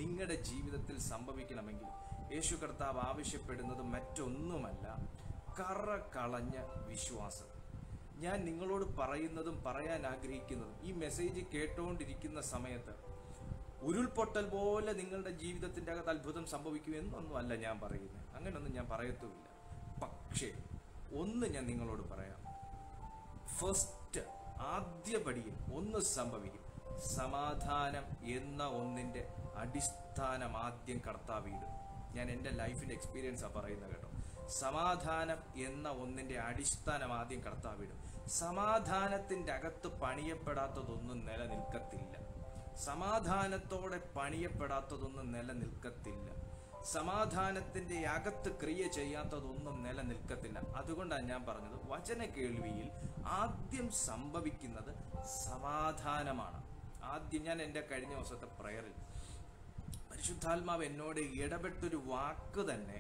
നിങ്ങളുടെ ജീവിതത്തിൽ സംഭവിക്കണമെങ്കിൽ യേശു കർത്താവ് ആവശ്യപ്പെടുന്നത് മറ്റൊന്നുമല്ല കറ കളഞ്ഞ വിശ്വാസം ഞാൻ നിങ്ങളോട് പറയുന്നതും പറയാൻ ആഗ്രഹിക്കുന്നതും ഈ മെസ്സേജ് കേട്ടുകൊണ്ടിരിക്കുന്ന സമയത്ത് ഉരുൾപൊട്ടൽ പോലെ നിങ്ങളുടെ ജീവിതത്തിന്റെ അകത്ത് അത്ഭുതം സംഭവിക്കും എന്നൊന്നും അല്ല ഞാൻ പറയുന്നത് അങ്ങനെയൊന്നും ഞാൻ പറയത്തുമില്ല പക്ഷേ ഒന്ന് ഞാൻ നിങ്ങളോട് പറയാം ഫസ്റ്റ് ആദ്യപടിയിൽ ഒന്ന് സംഭവിക്കും സമാധാനം എന്ന ഒന്നിന്റെ അടിസ്ഥാനം ആദ്യം കർത്താവിടും ഞാൻ എൻ്റെ ലൈഫിന്റെ എക്സ്പീരിയൻസ് ആ പറയുന്നത് കേട്ടോ സമാധാനം എന്ന ഒന്നിന്റെ അടിസ്ഥാനം ആദ്യം കർത്താവിടും സമാധാനത്തിന്റെ അകത്ത് പണിയപ്പെടാത്തതൊന്നും നിലനിൽക്കത്തില്ല സമാധാനത്തോടെ പണിയപ്പെടാത്തതൊന്നും നിലനിൽക്കത്തില്ല സമാധാനത്തിന്റെ അകത്ത് ക്രിയ ചെയ്യാത്തതൊന്നും നിലനിൽക്കത്തില്ല അതുകൊണ്ടാണ് ഞാൻ പറഞ്ഞത് വചന കേൾവിയിൽ ആദ്യം സംഭവിക്കുന്നത് സമാധാനമാണ് ആദ്യം ഞാൻ എൻ്റെ കഴിഞ്ഞ ദിവസത്തെ പ്രയറിൽ പരിശുദ്ധാത്മാവ് എന്നോട് ഇടപെട്ടൊരു വാക്ക് തന്നെ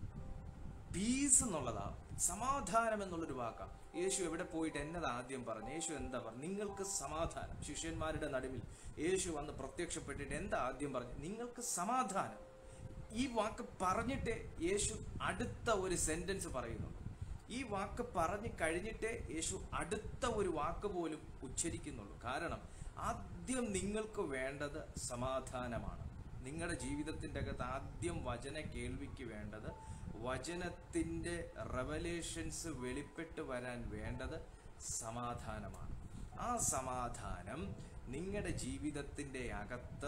പീസ് എന്നുള്ളതാ സമാധാനം എന്നുള്ളൊരു വാക്കാ യേശു എവിടെ പോയിട്ട് എന്നതാ ആദ്യം പറഞ്ഞു യേശു എന്താ പറഞ്ഞു നിങ്ങൾക്ക് സമാധാനം ശിഷ്യന്മാരുടെ നടുവിൽ യേശു വന്ന് പ്രത്യക്ഷപ്പെട്ടിട്ട് എന്താ ആദ്യം പറഞ്ഞു നിങ്ങൾക്ക് സമാധാനം ഈ വാക്ക് പറഞ്ഞിട്ട് യേശു അടുത്ത ഒരു സെന്റൻസ് പറയുന്നുള്ളൂ ഈ വാക്ക് പറഞ്ഞു കഴിഞ്ഞിട്ടേ യേശു അടുത്ത ഒരു വാക്ക് പോലും ഉച്ചരിക്കുന്നുള്ളൂ കാരണം ആദ്യം നിങ്ങൾക്ക് വേണ്ടത് സമാധാനമാണ് നിങ്ങളുടെ ജീവിതത്തിൻ്റെ അകത്ത് ആദ്യം വചന കേൾവിക്ക് വേണ്ടത് വചനത്തിൻ്റെ റെവലേഷൻസ് വെളിപ്പെട്ട് വരാൻ വേണ്ടത് സമാധാനമാണ് ആ സമാധാനം നിങ്ങളുടെ ജീവിതത്തിൻ്റെ അകത്ത്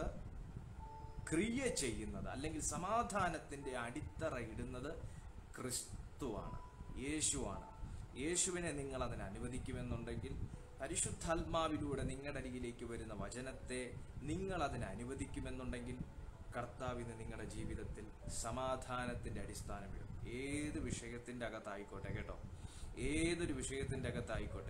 ക്രിയ ചെയ്യുന്നത് അല്ലെങ്കിൽ സമാധാനത്തിന്റെ അടിത്തറ ഇടുന്നത് ക്രിസ്തുവാണ് യേശുവാണ് യേശുവിനെ നിങ്ങൾ അതിന് അനുവദിക്കുമെന്നുണ്ടെങ്കിൽ പരിശുദ്ധാത്മാവിലൂടെ നിങ്ങളുടെ അരികിലേക്ക് വരുന്ന വചനത്തെ നിങ്ങൾ അതിന് അനുവദിക്കുമെന്നുണ്ടെങ്കിൽ കർത്താവിന് നിങ്ങളുടെ ജീവിതത്തിൽ സമാധാനത്തിന്റെ അടിസ്ഥാനം ഇടും ഏത് വിഷയത്തിന്റെ അകത്തായിക്കോട്ടെ കേട്ടോ ഏതൊരു വിഷയത്തിന്റെ അകത്തായിക്കോട്ടെ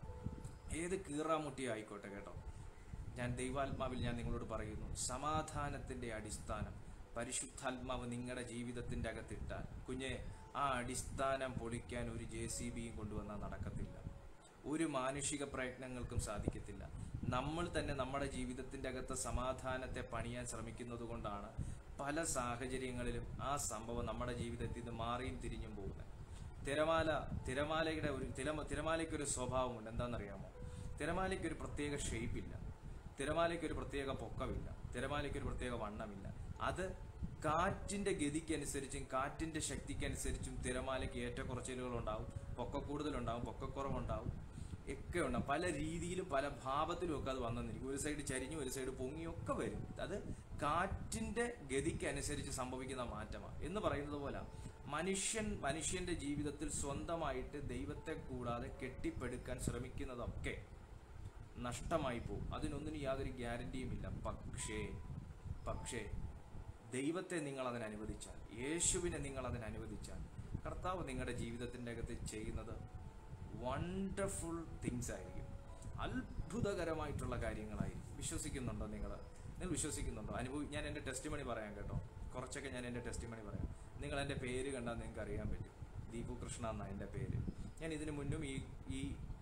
ഏത് കീറാമുട്ടി ആയിക്കോട്ടെ കേട്ടോ ഞാൻ ദൈവാത്മാവിൽ ഞാൻ നിങ്ങളോട് പറയുന്നു സമാധാനത്തിന്റെ അടിസ്ഥാനം പരിശുദ്ധാത്മാവ് നിങ്ങളുടെ ജീവിതത്തിന്റെ അകത്തിട്ടാൽ കുഞ്ഞെ ആ അടിസ്ഥാനം പൊളിക്കാൻ ഒരു ജെ സി ബിയും കൊണ്ടുവന്നാൽ നടക്കത്തില്ല ഒരു മാനുഷിക പ്രയത്നങ്ങൾക്കും സാധിക്കത്തില്ല നമ്മൾ തന്നെ നമ്മുടെ ജീവിതത്തിന്റെ അകത്ത് സമാധാനത്തെ പണിയാൻ ശ്രമിക്കുന്നത് കൊണ്ടാണ് പല സാഹചര്യങ്ങളിലും ആ സംഭവം നമ്മുടെ ജീവിതത്തിൽ നിന്ന് മാറിയും തിരിഞ്ഞും പോകുന്നത് തിരമാല തിരമാലയുടെ ഒരു തിരമ തിരമാലയ്ക്ക് ഒരു സ്വഭാവമുണ്ട് എന്താണെന്നറിയാമോ തിരമാലയ്ക്ക് ഒരു പ്രത്യേക ഷേപ്പില്ല തിരമാലയ്ക്ക് ഒരു പ്രത്യേക പൊക്കമില്ല തിരമാലയ്ക്ക് ഒരു പ്രത്യേക വണ്ണമില്ല അത് കാറ്റിന്റെ ഗതിക്കനുസരിച്ചും കാറ്റിന്റെ ശക്തിക്കനുസരിച്ചും തിരമാലയ്ക്ക് ഏറ്റക്കുറച്ചിലുകൾ ഉണ്ടാവും പൊക്ക കൂടുതലുണ്ടാവും പൊക്കക്കുറവുണ്ടാവും ഒക്കെ ഉണ്ടാവും പല രീതിയിലും പല ഭാവത്തിലും ഒക്കെ അത് വന്നെന്നിരിക്കും ഒരു സൈഡ് ചരിഞ്ഞു ഒരു സൈഡ് പൊങ്ങിയും ഒക്കെ വരും അത് കാറ്റിന്റെ ഗതിക്കനുസരിച്ച് സംഭവിക്കുന്ന മാറ്റമാണ് എന്ന് പറയുന്നത് പോലെ മനുഷ്യൻ മനുഷ്യന്റെ ജീവിതത്തിൽ സ്വന്തമായിട്ട് ദൈവത്തെ കൂടാതെ കെട്ടിപ്പടുക്കാൻ ശ്രമിക്കുന്നതൊക്കെ നഷ്ടമായി പോകും അതിനൊന്നിനും യാതൊരു ഗ്യാരണ്ടിയുമില്ല പക്ഷേ പക്ഷേ ദൈവത്തെ നിങ്ങൾ അതിന് അനുവദിച്ചാൽ യേശുവിനെ നിങ്ങൾ അതിന് അനുവദിച്ചാൽ കർത്താവ് നിങ്ങളുടെ ജീവിതത്തിൻ്റെ അകത്ത് ചെയ്യുന്നത് വണ്ടർഫുൾ തിങ്സ് ആയിരിക്കും അത്ഭുതകരമായിട്ടുള്ള കാര്യങ്ങളായിരിക്കും വിശ്വസിക്കുന്നുണ്ടോ നിങ്ങൾ നിങ്ങൾ വിശ്വസിക്കുന്നുണ്ടോ അനുഭവി ഞാൻ എൻ്റെ ടെസ്റ്റ് മണി പറയാം കേട്ടോ കുറച്ചൊക്കെ ഞാൻ എൻ്റെ ടെസ്റ്റ് മണി പറയാം നിങ്ങൾ എൻ്റെ പേര് കണ്ടാൽ നിങ്ങൾക്ക് അറിയാൻ പറ്റും ദീപു കൃഷ്ണ എന്നാണ് എൻ്റെ പേര് ഞാൻ ഇതിനു മുന്നും ഈ ഈ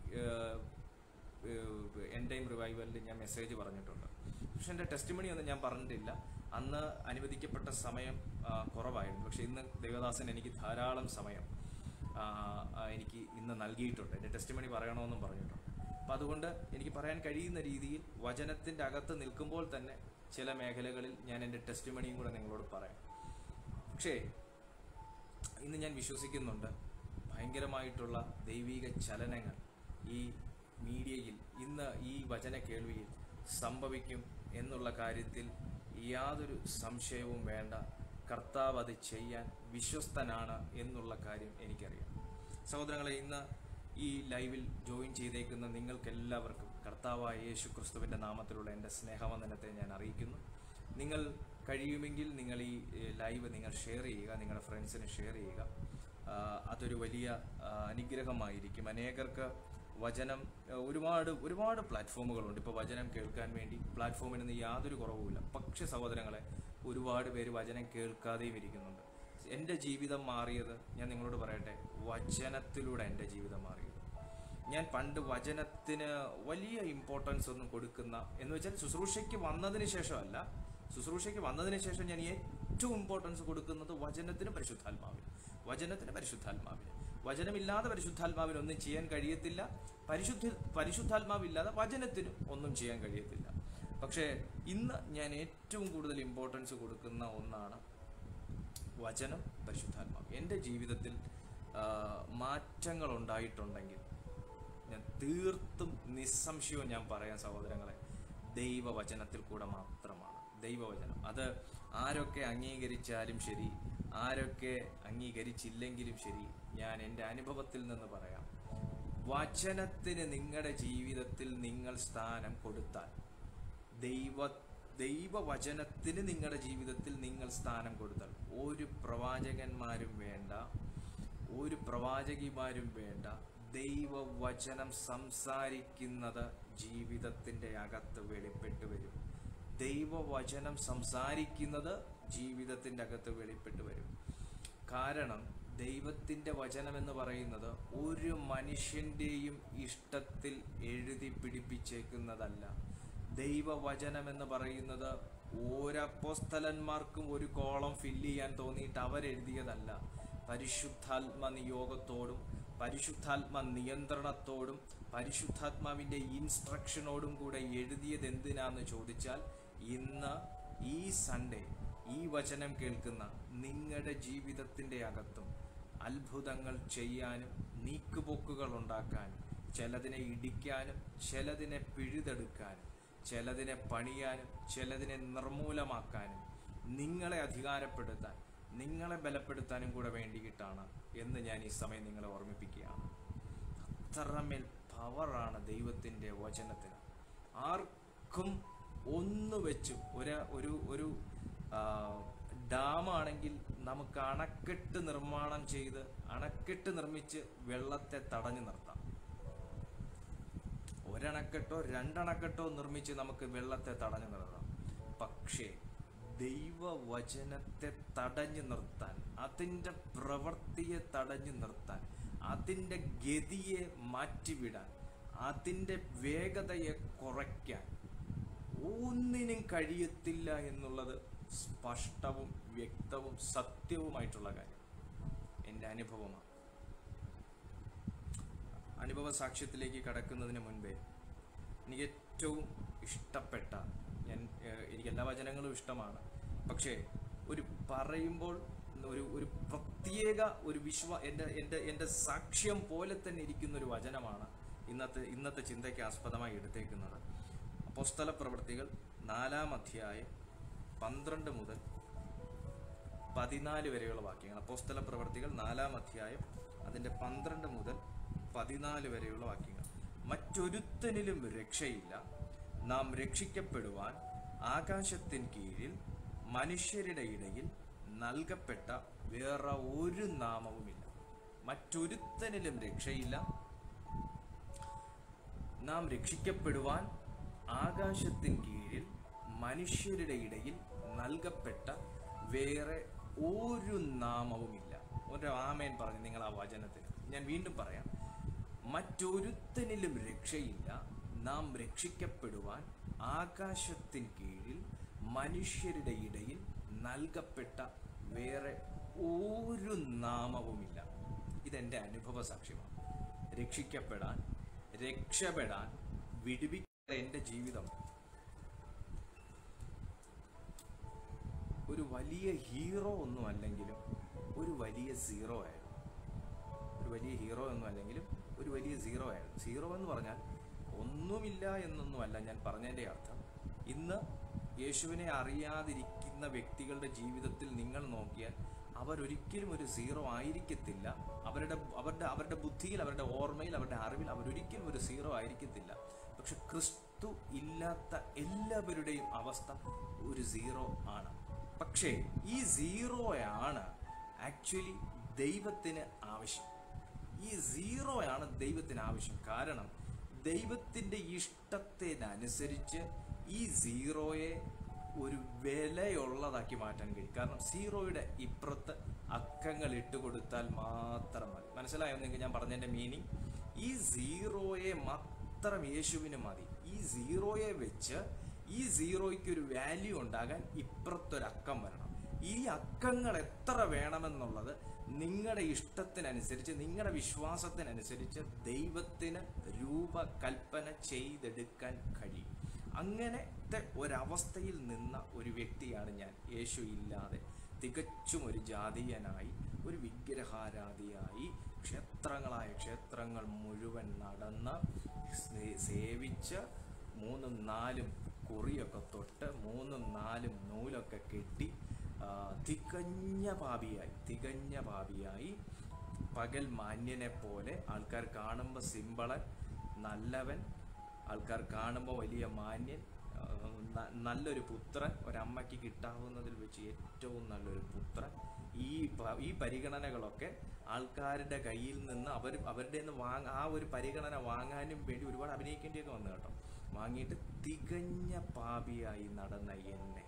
എൻ ടൈം റിവൈവലിൽ ഞാൻ മെസ്സേജ് പറഞ്ഞിട്ടുണ്ട് പക്ഷെ എൻ്റെ ടെസ്റ്റ് മണി ഒന്നും ഞാൻ പറഞ്ഞിട്ടില്ല അന്ന് അനുവദിക്കപ്പെട്ട സമയം ആ, കുറവായിരുന്നു പക്ഷെ ഇന്ന് ദേവദാസൻ എനിക്ക് ധാരാളം സമയം ആ, ആ, എനിക്ക് ഇന്ന് നൽകിയിട്ടുണ്ട് എൻ്റെ ടെസ്റ്റ് മണി പറയണമെന്നും പറഞ്ഞിട്ടുണ്ട് അപ്പം അതുകൊണ്ട് എനിക്ക് പറയാൻ കഴിയുന്ന രീതിയിൽ വചനത്തിൻ്റെ അകത്ത് നിൽക്കുമ്പോൾ തന്നെ ചില മേഖലകളിൽ ഞാൻ എൻ്റെ ടെസ്റ്റ് മണിയും കൂടെ നിങ്ങളോട് പറയാം പക്ഷേ ഇന്ന് ഞാൻ വിശ്വസിക്കുന്നുണ്ട് ഭയങ്കരമായിട്ടുള്ള ദൈവിക ചലനങ്ങൾ ഈ മീഡിയയിൽ ഇന്ന് ഈ വചന കേൾവിയിൽ സംഭവിക്കും എന്നുള്ള കാര്യത്തിൽ യാതൊരു സംശയവും വേണ്ട കർത്താവ് അത് ചെയ്യാൻ വിശ്വസ്തനാണ് എന്നുള്ള കാര്യം എനിക്കറിയാം സഹോദരങ്ങളെ ഇന്ന് ഈ ലൈവിൽ ജോയിൻ ചെയ്തേക്കുന്ന നിങ്ങൾക്കെല്ലാവർക്കും കർത്താവായ യേശു ക്രിസ്തുവിൻ്റെ നാമത്തിലുള്ള എൻ്റെ സ്നേഹവന്ദനത്തെ ഞാൻ അറിയിക്കുന്നു നിങ്ങൾ കഴിയുമെങ്കിൽ നിങ്ങൾ ഈ ഏഹ്, ലൈവ് നിങ്ങൾ ഷെയർ ചെയ്യുക നിങ്ങളുടെ ഫ്രണ്ട്സിന് ഷെയർ ചെയ്യുക ആ, അതൊരു വലിയ ആ, അനുഗ്രഹമായിരിക്കും അനേകർക്ക് വചനം ആ, ഒരുപാട് ഒരുപാട് പ്ലാറ്റ്ഫോമുകളുണ്ട് ഇപ്പോൾ വചനം കേൾക്കാൻ വേണ്ടി പ്ലാറ്റ്ഫോമിൽ നിന്ന് യാതൊരു കുറവുമില്ല പക്ഷെ സഹോദരങ്ങളെ ഒരുപാട് പേര് വചനം കേൾക്കാതെയും ഇരിക്കുന്നുണ്ട് എൻ്റെ ജീവിതം മാറിയത് ഞാൻ നിങ്ങളോട് പറയട്ടെ വചനത്തിലൂടെ എൻ്റെ ജീവിതം മാറിയത് ഞാൻ പണ്ട് വചനത്തിന് വലിയ ഇമ്പോർട്ടൻസ് ഒന്നും കൊടുക്കുന്ന എന്ന് വെച്ചാൽ ശുശ്രൂഷയ്ക്ക് വന്നതിന് ശേഷമല്ല ശുശ്രൂഷയ്ക്ക് വന്നതിന് ശേഷം ഞാൻ ഏറ്റവും ഇമ്പോർട്ടൻസ് കൊടുക്കുന്നത് വചനത്തിന് പരിശുദ്ധാത്മാവിന് വചനത്തിന് പരിശുദ്ധാത്മാവിന് വചനമില്ലാതെ പരിശുദ്ധാത്മാവിന് ഒന്നും ചെയ്യാൻ കഴിയത്തില്ല പരിശുദ്ധ പരിശുദ്ധാത്മാവില്ലാതെ വചനത്തിനും ഒന്നും ചെയ്യാൻ കഴിയത്തില്ല പക്ഷേ ഇന്ന് ഞാൻ ഏറ്റവും കൂടുതൽ ഇമ്പോർട്ടൻസ് കൊടുക്കുന്ന ഒന്നാണ് വചനം പരിശുദ്ധാത്മാവ് എൻ്റെ ജീവിതത്തിൽ ആ, മാറ്റങ്ങൾ ഉണ്ടായിട്ടുണ്ടെങ്കിൽ ഞാൻ തീർത്തും നിസ്സംശയവും ഞാൻ പറയാൻ സഹോദരങ്ങളെ ദൈവവചനത്തിൽ കൂടെ മാത്രമാണ് ദൈവവചനം അത് ആരൊക്കെ അംഗീകരിച്ചാലും ശരി ആരൊക്കെ അംഗീകരിച്ചില്ലെങ്കിലും ശരി ഞാൻ എൻ്റെ അനുഭവത്തിൽ നിന്ന് പറയാം വചനത്തിന് നിങ്ങളുടെ ജീവിതത്തിൽ നിങ്ങൾ സ്ഥാനം കൊടുത്താൽ ദൈവ ദൈവവചനത്തിന് നിങ്ങളുടെ ജീവിതത്തിൽ നിങ്ങൾ സ്ഥാനം കൊടുത്താൽ ഒരു പ്രവാചകന്മാരും വേണ്ട ഒരു പ്രവാചകിമാരും വേണ്ട ദൈവവചനം സംസാരിക്കുന്നത് ജീവിതത്തിൻ്റെ അകത്ത് വെളിപ്പെട്ട് വരും ദൈവവചനം സംസാരിക്കുന്നത് ജീവിതത്തിൻ്റെ അകത്ത് വെളിപ്പെട്ട് വരും കാരണം ദൈവത്തിൻ്റെ വചനം എന്ന് പറയുന്നത് ഒരു മനുഷ്യൻ്റെയും ഇഷ്ടത്തിൽ എഴുതി പിടിപ്പിച്ചേക്കുന്നതല്ല ദൈവവചനം എന്ന് പറയുന്നത് ഓരപ്പോസ്തലന്മാർക്കും ഒരു കോളം ഫില്ല് ചെയ്യാൻ തോന്നിയിട്ട് അവരെഴുതിയതല്ല പരിശുദ്ധാത്മ നിയോഗത്തോടും പരിശുദ്ധാത്മ നിയന്ത്രണത്തോടും പരിശുദ്ധാത്മാവിൻ്റെ ഇൻസ്ട്രക്ഷനോടും കൂടെ എഴുതിയത് എന്തിനാന്ന് ചോദിച്ചാൽ ഇന്ന് ഈ സൺഡേ ഈ വചനം കേൾക്കുന്ന നിങ്ങളുടെ ജീവിതത്തിൻ്റെ അകത്തും അത്ഭുതങ്ങൾ ചെയ്യാനും നീക്കുപോക്കുകൾ ഉണ്ടാക്കാനും ചിലതിനെ ഇടിക്കാനും ചിലതിനെ പിഴുതെടുക്കാനും ചിലതിനെ പണിയാനും ചിലതിനെ നിർമൂലമാക്കാനും നിങ്ങളെ അധികാരപ്പെടുത്താൻ നിങ്ങളെ ബലപ്പെടുത്താനും കൂടെ വേണ്ടിയിട്ടാണ് എന്ന് ഞാൻ ഈ സമയം നിങ്ങളെ ഓർമ്മിപ്പിക്കുകയാണ് അത്രമേൽ പവറാണ് ദൈവത്തിൻ്റെ വചനത്തിന് ആർക്കും ഒന്ന് വെച്ചും ഒരു ഒരു ഒരു ഡാമാണെങ്കിൽ നമുക്ക് അണക്കെട്ട് നിർമ്മാണം ചെയ്ത് അണക്കെട്ട് നിർമ്മിച്ച് വെള്ളത്തെ തടഞ്ഞു നിർത്താം ഒരണക്കെട്ടോ രണ്ടണക്കെട്ടോ നിർമ്മിച്ച് നമുക്ക് വെള്ളത്തെ തടഞ്ഞു നിർത്താം പക്ഷേ ദൈവവചനത്തെ തടഞ്ഞു നിർത്താൻ അതിൻ്റെ പ്രവൃത്തിയെ തടഞ്ഞു നിർത്താൻ അതിൻ്റെ ഗതിയെ മാറ്റിവിടാൻ അതിൻ്റെ വേഗതയെ കുറയ്ക്കാൻ ഒന്നിനും കഴിയത്തില്ല എന്നുള്ളത് സ്പഷ്ടവും വ്യക്തവും സത്യവുമായിട്ടുള്ള കാര്യം എൻ്റെ അനുഭവമാണ് അനുഭവ സാക്ഷ്യത്തിലേക്ക് കടക്കുന്നതിന് മുൻപേ എനിക്ക് ഏറ്റവും ഇഷ്ടപ്പെട്ട ഞാൻ ഏഹ്, എനിക്ക് എല്ലാ വചനങ്ങളും ഇഷ്ടമാണ് പക്ഷേ ഒരു പറയുമ്പോൾ ഒരു ഒരു പ്രത്യേക ഒരു വിശ്വ എൻ്റെ എൻ്റെ എൻ്റെ സാക്ഷ്യം പോലെ തന്നെ ഇരിക്കുന്ന ഒരു വചനമാണ് ഇന്നത്തെ ഇന്നത്തെ ചിന്തയ്ക്ക് ആസ്പദമായി എടുത്തേക്കുന്നത് അപ്പോസ്തല പ്രവൃത്തികൾ നാലാം അധ്യായം പന്ത്രണ്ട് മുതൽ പതിനാല് വരെയുള്ള വാക്യങ്ങൾ അപ്പോസ്തല പ്രവർത്തികൾ നാലാം അധ്യായം അതിൻ്റെ പന്ത്രണ്ട് മുതൽ പതിനാല് വരെയുള്ള വാക്യങ്ങൾ മറ്റൊരുത്തനിലും രക്ഷയില്ല നാം രക്ഷിക്കപ്പെടുവാൻ ആകാശത്തിൻ കീഴിൽ മനുഷ്യരുടെ ഇടയിൽ നൽകപ്പെട്ട വേറെ ഒരു നാമവുമില്ല മറ്റൊരുത്തനിലും രക്ഷയില്ല നാം രക്ഷിക്കപ്പെടുവാൻ ആകാശത്തിൻ കീഴിൽ മനുഷ്യരുടെ ഇടയിൽ നൽകപ്പെട്ട വേറെ ഒരു നാമവുമില്ല ഒരു ആമേൻ പറഞ്ഞു നിങ്ങൾ ആ വചനത്തിൽ ഞാൻ വീണ്ടും പറയാം മറ്റൊരുത്തനിലും രക്ഷയില്ല നാം രക്ഷിക്കപ്പെടുവാൻ ആകാശത്തിൻ കീഴിൽ മനുഷ്യരുടെ ഇടയിൽ നൽകപ്പെട്ട വേറെ ഒരു നാമവുമില്ല ഇതെൻ്റെ അനുഭവ സാക്ഷ്യമാണ് രക്ഷിക്കപ്പെടാൻ രക്ഷപ്പെടാൻ വിടുവിക്കാൻ എൻ്റെ ജീവിതം ഒരു വലിയ ഹീറോ ഒന്നും അല്ലെങ്കിലും ഒരു വലിയ സീറോ ആയിരുന്നു ഒരു വലിയ ഹീറോ ഒന്നും അല്ലെങ്കിലും ഒരു വലിയ സീറോ ആയിരുന്നു സീറോ എന്ന് പറഞ്ഞാൽ ഒന്നുമില്ല എന്നൊന്നുമല്ല ഞാൻ പറഞ്ഞതിൻ്റെ അർത്ഥം ഇന്ന് യേശുവിനെ അറിയാതിരിക്കുന്ന വ്യക്തികളുടെ ജീവിതത്തിൽ നിങ്ങൾ നോക്കിയാൽ അവരൊരിക്കലും ഒരു സീറോ ആയിരിക്കത്തില്ല അവരുടെ അവരുടെ അവരുടെ ബുദ്ധിയിൽ അവരുടെ ഓർമ്മയിൽ അവരുടെ അറിവിൽ അവരൊരിക്കലും ഒരു സീറോ ആയിരിക്കത്തില്ല പക്ഷെ ക്രിസ്തു ഇല്ലാത്ത എല്ലാവരുടെയും അവസ്ഥ ഒരു സീറോ ആണ് പക്ഷേ ഈ സീറോയാണ് ആക്ച്വലി ദൈവത്തിന് ആവശ്യം ഈ സീറോയാണ് ദൈവത്തിന് ആവശ്യം കാരണം ദൈവത്തിൻ്റെ ഇഷ്ടത്തിനനുസരിച്ച് ഈ സീറോയെ ഒരു വിലയുള്ളതാക്കി മാറ്റാൻ കഴിയും കാരണം സീറോയുടെ ഇപ്പുറത്ത് അക്കങ്ങൾ ഇട്ട് കൊടുത്താൽ മാത്രം മതി മനസ്സിലായോ നിങ്ങൾക്ക് ഞാൻ പറഞ്ഞതിൻ്റെ മീനിങ് ഈ സീറോയെ മാത്രം യേശുവിന് മതി ഈ സീറോയെ വെച്ച് ഈ സീറോയ്ക്ക് ഒരു വാല്യൂ ഉണ്ടാകാൻ ഇപ്പുറത്തൊരു അക്കം വരണം ഈ അക്കങ്ങൾ എത്ര വേണമെന്നുള്ളത് നിങ്ങളുടെ ഇഷ്ടത്തിനനുസരിച്ച് നിങ്ങളുടെ വിശ്വാസത്തിനനുസരിച്ച് ദൈവത്തിന് രൂപകൽപ്പന ചെയ്തെടുക്കാൻ കഴിയും അങ്ങനത്തെ ഒരവസ്ഥയിൽ നിന്ന ഒരു വ്യക്തിയാണ് ഞാൻ യേശു ഇല്ലാതെ തികച്ചും ഒരു ജാതീയനായി ഒരു വിഗ്രഹാരാധിയായി ക്ഷേത്രങ്ങളായ ക്ഷേത്രങ്ങൾ മുഴുവൻ നടന്ന് സേ- സേവിച്ച് മൂന്നും നാലും കുറിയൊക്കെ തൊട്ട് മൂന്നും നാലും നൂലൊക്കെ കെട്ടി ആ, തികഞ്ഞ പാപിയായി തികഞ്ഞ പാപിയായി പകൽ മാന്യനെ പോലെ ആൾക്കാർ കാണുമ്പോൾ സിമ്പിളൻ നല്ലവൻ ആൾക്കാർ കാണുമ്പോൾ വലിയ മാന്യൻ ആ, ന- നല്ലൊരു പുത്രൻ ഒരമ്മയ്ക്ക് കിട്ടാവുന്നതിൽ വെച്ച് ഏറ്റവും നല്ലൊരു പുത്രൻ ഈ പ- ഈ പരിഗണനകളൊക്കെ ആൾക്കാരുടെ കയ്യിൽ നിന്ന് അവർ അവരുടെ നിന്ന് വാങ്ങ ആ ഒരു പരിഗണന വാങ്ങാനും വേണ്ടി ഒരുപാട് അഭിനയിക്കേണ്ടിയൊക്കെ വന്നു കേട്ടോ വാങ്ങിയിട്ട് തികഞ്ഞ പാപിയായി നടന്ന എന്നെ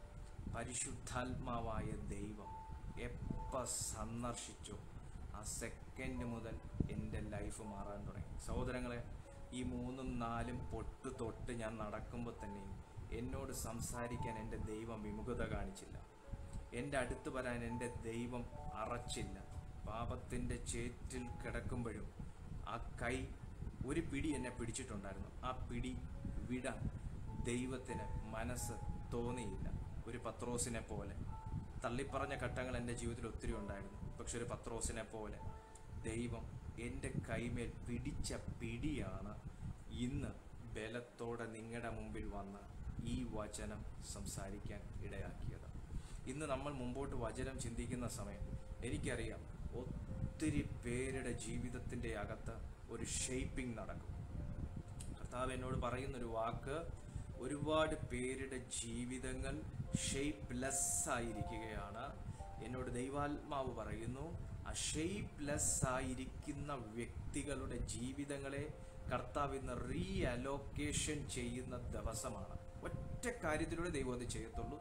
പരിശുദ്ധാത്മാവായ ദൈവം എപ്പോൾ സന്ദർശിച്ചോ ആ സെക്കൻഡ് മുതൽ എൻ്റെ ലൈഫ് മാറാൻ തുടങ്ങി സഹോദരങ്ങളെ ഈ മൂന്നും നാലും പൊട്ട് തൊട്ട് ഞാൻ നടക്കുമ്പോൾ തന്നെയും എന്നോട് സംസാരിക്കാൻ എൻ്റെ ദൈവം വിമുഖത കാണിച്ചില്ല എൻ്റെ അടുത്ത് വരാൻ എൻ്റെ ദൈവം അറച്ചില്ല പാപത്തിൻ്റെ ചേറ്റിൽ കിടക്കുമ്പോഴും ആ കൈ ഒരു പിടി എന്നെ പിടിച്ചിട്ടുണ്ടായിരുന്നു ആ പിടി വിടാൻ ദൈവത്തിന് മനസ്സ് തോന്നിയില്ല ഒരു പത്രോസിനെ പോലെ തള്ളിപ്പറഞ്ഞ ഘട്ടങ്ങൾ എൻ്റെ ജീവിതത്തിൽ ഒത്തിരി ഉണ്ടായിരുന്നു പക്ഷെ ഒരു പത്രോസിനെ പോലെ ദൈവം എൻ്റെ കൈമേൽ പിടിച്ച പിടിയാണ് ഇന്ന് ബലത്തോടെ നിങ്ങളുടെ മുമ്പിൽ വന്ന ഈ വചനം സംസാരിക്കാൻ ഇടയാക്കിയത് ഇന്ന് നമ്മൾ മുമ്പോട്ട് വചനം ചിന്തിക്കുന്ന സമയം എനിക്കറിയാം ഒത്തിരി പേരുടെ ജീവിതത്തിൻ്റെ അകത്ത് ഒരു ഷേപ്പിംഗ് നടക്കും കർത്താവ് എന്നോട് പറയുന്നൊരു വാക്ക് ഒരുപാട് പേരുടെ ജീവിതങ്ങൾ ഷേപ്പ്ലെസ് ആയിരിക്കുകയാണ് എന്നോട് ദൈവാത്മാവ് പറയുന്നു ആ ഷേപ്പ്ലെസ് ആയിരിക്കുന്ന വ്യക്തികളുടെ ജീവിതങ്ങളെ കർത്താവ് ഇന്ന് റീ അലോക്കേഷൻ ചെയ്യുന്ന ദിവസമാണ് ഒറ്റ കാര്യത്തിലൂടെ ദൈവം അത് ചെയ്യത്തുള്ളൂ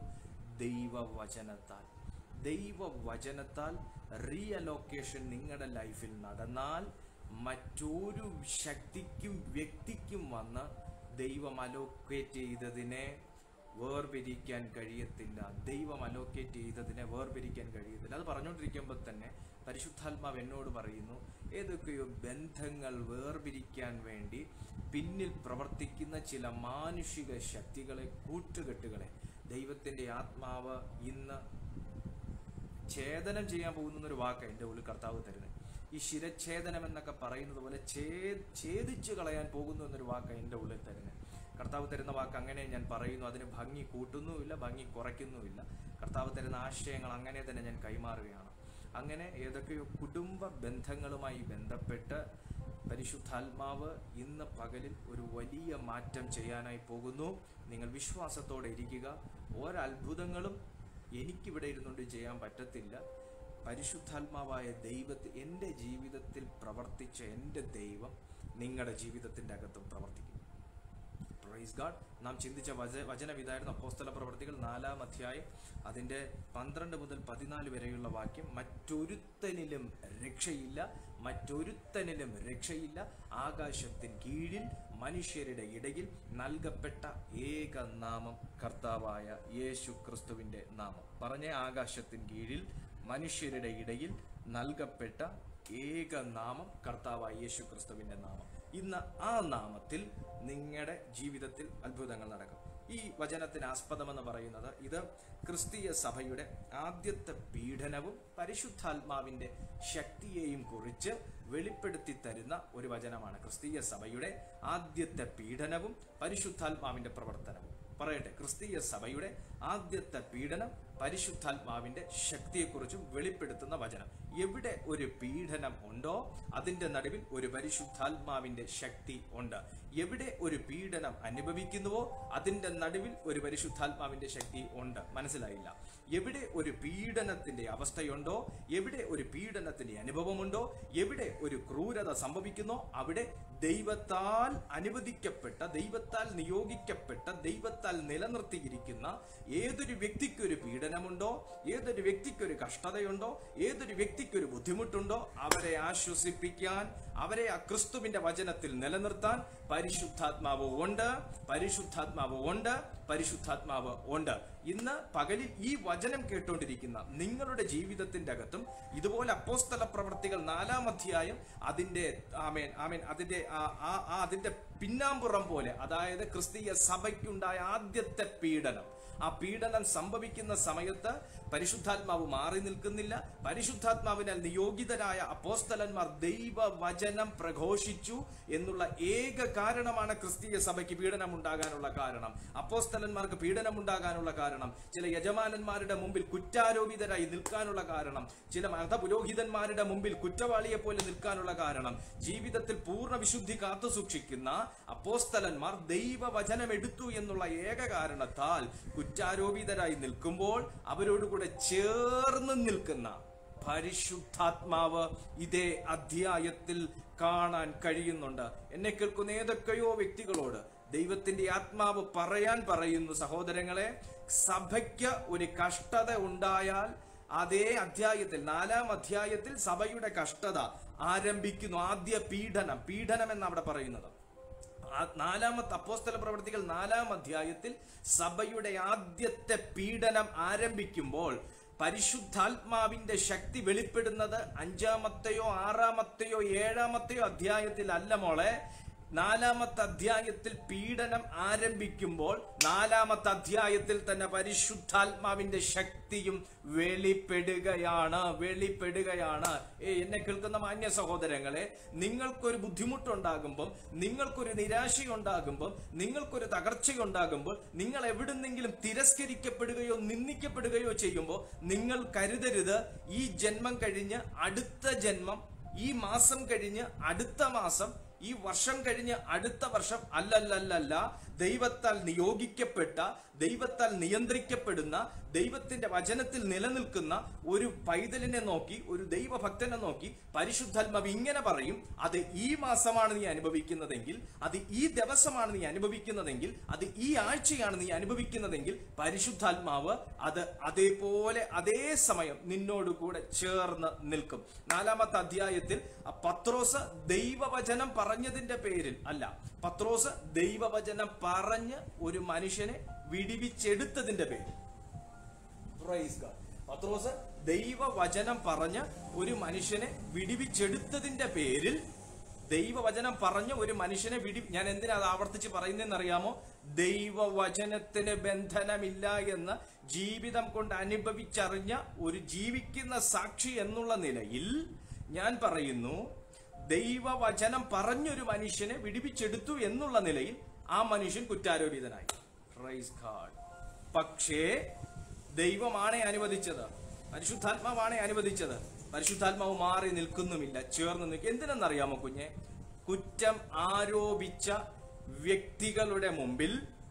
ദൈവവചനത്താൽ ദൈവവചനത്താൽ റീ അലോക്കേഷൻ നിങ്ങളുടെ ലൈഫിൽ നടന്നാൽ മറ്റൊരു ശക്തിക്കും വ്യക്തിക്കും വന്ന് ദൈവം അലോക്കേറ്റ് ചെയ്തതിനെ വേർപിരിക്കാൻ കഴിയത്തില്ല ദൈവം അലോക്കേറ്റ് ചെയ്തതിനെ വേർപിരിക്കാൻ കഴിയത്തില്ല അത് പറഞ്ഞുകൊണ്ടിരിക്കുമ്പോൾ തന്നെ പരിശുദ്ധാത്മാവ് എന്നോട് പറയുന്നു ഏതൊക്കെയോ ബന്ധങ്ങൾ വേർപിരിക്കാൻ വേണ്ടി പിന്നിൽ പ്രവർത്തിക്കുന്ന ചില മാനുഷിക ശക്തികളെ കൂട്ടുകെട്ടുകളെ ദൈവത്തിൻ്റെ ആത്മാവ് ഇന്ന് ഛേദനം ചെയ്യാൻ പോകുന്ന ഒരു വാക്ക് എൻ്റെ ഉള്ളിൽ കർത്താവ് തരുന്നത് ഈ ശിരച്ഛേദനം എന്നൊക്കെ പറയുന്നത് പോലെ ഛേ ഛേദിച്ചു കളയാൻ പോകുന്നു എന്നൊരു വാക്ക് എൻ്റെ ഉള്ളിൽ തരുന്നത് കർത്താവ് തരുന്ന വാക്ക് അങ്ങനെ ഞാൻ പറയുന്നു അതിന് ഭംഗി കൂട്ടുന്നുമില്ല ഭംഗി കുറയ്ക്കുന്നുമില്ല കർത്താവ് തരുന്ന ആശയങ്ങൾ അങ്ങനെ തന്നെ ഞാൻ കൈമാറുകയാണ് അങ്ങനെ ഏതൊക്കെയോ കുടുംബ ബന്ധങ്ങളുമായി ബന്ധപ്പെട്ട് പരിശുദ്ധാത്മാവ് ഇന്ന് പകലിൽ ഒരു വലിയ മാറ്റം ചെയ്യാനായി പോകുന്നു നിങ്ങൾ വിശ്വാസത്തോടെ ഇരിക്കുക ഒരത്ഭുതങ്ങളും എനിക്കിവിടെ ഇരുന്നുകൊണ്ട് ചെയ്യാൻ പറ്റത്തില്ല പരിശുദ്ധാത്മാവായ ദൈവത്തിൽ എൻ്റെ ജീവിതത്തിൽ പ്രവർത്തിച്ച എൻ്റെ ദൈവം നിങ്ങളുടെ ജീവിതത്തിൻ്റെ അകത്തും പ്രവർത്തിക്കും പ്രൈസ് ഗാഡ് നാം ചിന്തിച്ച വച വചനം ഇതായിരുന്നു അപ്പോസ്തല പ്രവർത്തികൾ നാലാം അധ്യായം അതിൻ്റെ പന്ത്രണ്ട് മുതൽ പതിനാല് വരെയുള്ള വാക്യം മറ്റൊരുത്തനിലും രക്ഷയില്ല മറ്റൊരുത്തനിലും രക്ഷയില്ല ആകാശത്തിൻ കീഴിൽ മനുഷ്യരുടെ ഇടയിൽ നൽകപ്പെട്ട ഏക നാമം കർത്താവായ യേശു ക്രിസ്തുവിൻ്റെ നാമം പറഞ്ഞ ആകാശത്തിൻ കീഴിൽ മനുഷ്യരുടെ ഇടയിൽ നൽകപ്പെട്ട ഏക നാമം കർത്താവായ യേശു ക്രിസ്തുവിൻ്റെ നാമം ഇന്ന് ആ നാമത്തിൽ നിങ്ങളുടെ ജീവിതത്തിൽ അത്ഭുതങ്ങൾ നടക്കും ഈ വചനത്തിന് ആസ്പദമെന്ന് പറയുന്നത് ഇത് ക്രിസ്തീയ സഭയുടെ ആദ്യത്തെ പീഡനവും പരിശുദ്ധാത്മാവിന്റെ ശക്തിയെയും കുറിച്ച് വെളിപ്പെടുത്തി തരുന്ന ഒരു വചനമാണ് ക്രിസ്തീയ സഭയുടെ ആദ്യത്തെ പീഡനവും പരിശുദ്ധാത്മാവിന്റെ പ്രവർത്തനവും പറയട്ടെ ക്രിസ്തീയ സഭയുടെ ആദ്യത്തെ പീഡനം പരിശുദ്ധാത്മാവിന്റെ ശക്തിയെക്കുറിച്ചും വെളിപ്പെടുത്തുന്ന വചനം എവിടെ ഒരു പീഡനം ഉണ്ടോ അതിന്റെ നടുവിൽ ഒരു പരിശുദ്ധാത്മാവിന്റെ ശക്തി ഉണ്ട് എവിടെ ഒരു പീഡനം അനുഭവിക്കുന്നുവോ അതിന്റെ നടുവിൽ ഒരു പരിശുദ്ധാത്മാവിന്റെ ശക്തി ഉണ്ട് മനസ്സിലായില്ല എവിടെ ഒരു പീഡനത്തിന്റെ അവസ്ഥയുണ്ടോ എവിടെ ഒരു പീഡനത്തിന്റെ അനുഭവമുണ്ടോ എവിടെ ഒരു ക്രൂരത സംഭവിക്കുന്നോ അവിടെ ദൈവത്താൽ അനുവദിക്കപ്പെട്ട ദൈവത്താൽ നിയോഗിക്കപ്പെട്ട ദൈവത്താൽ നിലനിർത്തിയിരിക്കുന്ന ഏതൊരു വ്യക്തിക്കൊരു പീഡനമുണ്ടോ ഏതൊരു വ്യക്തിക്കൊരു കഷ്ടതയുണ്ടോ ഏതൊരു വ്യക്തിക്ക് വ്യക്തിക്കൊരു ബുദ്ധിമുട്ടുണ്ടോ അവരെ ആശ്വസിപ്പിക്കാൻ അവരെ ആ ക്രിസ്തുവിന്റെ വചനത്തിൽ നിലനിർത്താൻ പരിശുദ്ധാത്മാവ് ഉണ്ട് പരിശുദ്ധാത്മാവ് ഉണ്ട് പരിശുദ്ധാത്മാവ് ഉണ്ട് ഇന്ന് പകലിൽ ഈ വചനം കേട്ടുകൊണ്ടിരിക്കുന്ന നിങ്ങളുടെ ജീവിതത്തിന്റെ അകത്തും ഇതുപോലെ അപ്പോസ്തല പ്രവർത്തികൾ നാലാം അധ്യായം അതിന്റെ ആമേൻ ആമേൻ അതിന്റെ ആ- ആ- ആ അതിന്റെ പിന്നാമ്പുറം പോലെ അതായത് ക്രിസ്തീയ സഭയ്ക്കുണ്ടായ ആദ്യത്തെ പീഡനം ആ പീഡനം സംഭവിക്കുന്ന സമയത്ത് പരിശുദ്ധാത്മാവ് മാറി നിൽക്കുന്നില്ല പരിശുദ്ധാത്മാവിനാൽ നിയോഗിതരായ അപ്പോസ്തലന്മാർ ദൈവവചനം പ്രഘോഷിച്ചു എന്നുള്ള ഏക കാരണമാണ് ക്രിസ്തീയ സഭയ്ക്ക് പീഡനം ഉണ്ടാകാനുള്ള കാരണം അപ്പോസ്തലന്മാർക്ക് പീഡനം ഉണ്ടാകാനുള്ള കാരണം ചില യജമാനന്മാരുടെ മുമ്പിൽ കുറ്റാരോപിതരായി നിൽക്കാനുള്ള കാരണം ചില മതപുരോഹിതന്മാരുടെ മുമ്പിൽ കുറ്റവാളിയെ പോലെ നിൽക്കാനുള്ള കാരണം ജീവിതത്തിൽ പൂർണ്ണ വിശുദ്ധി കാത്തു സൂക്ഷിക്കുന്ന അപ്പോസ്തലന്മാർ ദൈവവചനം എടുത്തു എന്നുള്ള ഏക കാരണത്താൽ കുറ്റാരോപിതരായി നിൽക്കുമ്പോൾ അവരോടുകൂടെ ചേർന്ന് നിൽക്കുന്ന പരിശുദ്ധാത്മാവ് ഇതേ അധ്യായത്തിൽ കാണാൻ കഴിയുന്നുണ്ട് എന്നെ കേൾക്കുന്ന ഏതൊക്കെയോ വ്യക്തികളോട് ദൈവത്തിന്റെ ആത്മാവ് പറയാൻ പറയുന്നു സഹോദരങ്ങളെ സഭയ്ക്ക് ഒരു കഷ്ടത ഉണ്ടായാൽ അതേ അധ്യായത്തിൽ നാലാം അധ്യായത്തിൽ സഭയുടെ കഷ്ടത ആരംഭിക്കുന്നു ആദ്യ പീഡനം പീഡനം എന്ന് അവിടെ പറയുന്നത് ആ നാലാമത്തെ അപ്പോസ്തല പ്രവർത്തികൾ നാലാം അധ്യായത്തിൽ സഭയുടെ ആദ്യത്തെ പീഡനം ആരംഭിക്കുമ്പോൾ പരിശുദ്ധാത്മാവിന്റെ ശക്തി വെളിപ്പെടുന്നത് അഞ്ചാമത്തെയോ ആറാമത്തെയോ ഏഴാമത്തെയോ അധ്യായത്തിൽ അല്ല മോളെ നാലാമത്തെ അധ്യായത്തിൽ പീഡനം ആരംഭിക്കുമ്പോൾ നാലാമത്തെ അധ്യായത്തിൽ തന്നെ പരിശുദ്ധാത്മാവിന്റെ ശക്തിയും വെളിപ്പെടുകയാണ് വെളിപ്പെടുകയാണ് ഏ എന്നെ കേൾക്കുന്ന മാന്യ സഹോദരങ്ങളെ നിങ്ങൾക്കൊരു ബുദ്ധിമുട്ടുണ്ടാകുമ്പോൾ നിങ്ങൾക്കൊരു നിരാശയുണ്ടാകുമ്പോൾ നിങ്ങൾക്കൊരു തകർച്ചയുണ്ടാകുമ്പോൾ നിങ്ങൾ എവിടുന്നെങ്കിലും തിരസ്കരിക്കപ്പെടുകയോ നിന്ദിക്കപ്പെടുകയോ ചെയ്യുമ്പോൾ നിങ്ങൾ കരുതരുത് ഈ ജന്മം കഴിഞ്ഞ് അടുത്ത ജന്മം ഈ മാസം കഴിഞ്ഞ് അടുത്ത മാസം ഈ വർഷം കഴിഞ്ഞ് അടുത്ത വർഷം അല്ലല്ലല്ല ദൈവത്താൽ നിയോഗിക്കപ്പെട്ട ദൈവത്താൽ നിയന്ത്രിക്കപ്പെടുന്ന ദൈവത്തിന്റെ വചനത്തിൽ നിലനിൽക്കുന്ന ഒരു പൈതലിനെ നോക്കി ഒരു ദൈവഭക്തനെ നോക്കി പരിശുദ്ധാത്മാവ് ഇങ്ങനെ പറയും അത് ഈ മാസമാണ് നീ അനുഭവിക്കുന്നതെങ്കിൽ അത് ഈ ദിവസമാണ് നീ അനുഭവിക്കുന്നതെങ്കിൽ അത് ഈ ആഴ്ചയാണ് നീ അനുഭവിക്കുന്നതെങ്കിൽ പരിശുദ്ധാത്മാവ് അത് അതേപോലെ അതേ സമയം നിന്നോട് കൂടെ ചേർന്ന് നിൽക്കും നാലാമത്തെ അധ്യായത്തിൽ ആ പത്രോസ് ദൈവവചനം പറഞ്ഞതിന്റെ പേരിൽ അല്ല പത്രോസ് ദൈവവചനം പറഞ്ഞ് ഒരു മനുഷ്യനെ വിടിവിച്ചെടുത്തതിന്റെ പേരിൽ Praise God. പത്രോസ് ദൈവവചനം പറഞ്ഞ് ഒരു മനുഷ്യനെ വിടിവിച്ചെടുത്തതിന്റെ പേരിൽ ദൈവവചനം പറഞ്ഞ് ഒരു മനുഷ്യനെ വിടി ഞാൻ എന്തിനാ അത് ആവർത്തിച്ച് പറയുന്നതെന്ന് അറിയാമോ ദൈവവചനത്തിന് ബന്ധനമില്ല എന്ന് ജീവിതം കൊണ്ട് അനുഭവിച്ചറിഞ്ഞ ഒരു ജീവിക്കുന്ന സാക്ഷി എന്നുള്ള നിലയിൽ ഞാൻ പറയുന്നു ദൈവവചനം പറഞ്ഞൊരു മനുഷ്യനെ വിടിവിച്ചെടുത്തു എന്നുള്ള നിലയിൽ ആ മനുഷ്യൻ കുറ്റാരോപിതനായി Praise God. പക്ഷേ ദൈവമാണ് അനുവദിച്ചത് പരിശുദ്ധാത്മാവാണ് അനുവദിച്ചത് പരിശുദ്ധാത്മാവ് മാറി നിൽക്കുന്നുമില്ല ചേർന്ന് നിൽക്കും എന്തിനെന്നറിയാമോ കുഞ്ഞെ കുറ്റം ആരോപിച്ച വ്യക്തികളുടെ മുമ്പിൽ